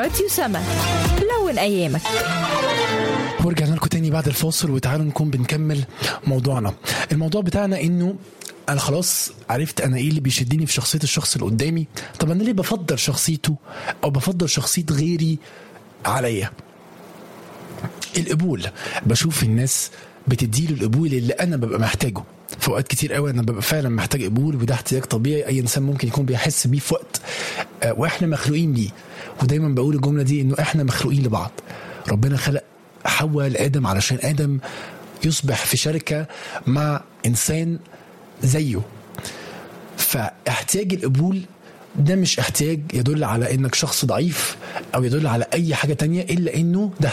راديو سما لون أيامك ورجعنا لكم تاني بعد الفاصل وتعالوا نكون بنكمل موضوعنا الموضوع بتاعنا انه انا خلاص عرفت انا ايه اللي بيشدني في شخصيه الشخص اللي قدامي طب انا ليه بفضل شخصيته او بفضل شخصيه غيري عليا القبول بشوف الناس بتديله القبول اللي انا ببقى محتاجه في اوقات كتير قوي انا ببقى فعلا محتاج قبول وده احتياج طبيعي اي انسان ممكن يكون بيحس بيه في وقت آه، واحنا مخلوقين بيه ودايما بقول الجمله دي انه احنا مخلوقين لبعض ربنا خلق حواء لادم علشان ادم يصبح في شركه مع انسان زيه فاحتياج القبول ده مش احتياج يدل على انك شخص ضعيف او يدل على اي حاجه تانية الا انه ده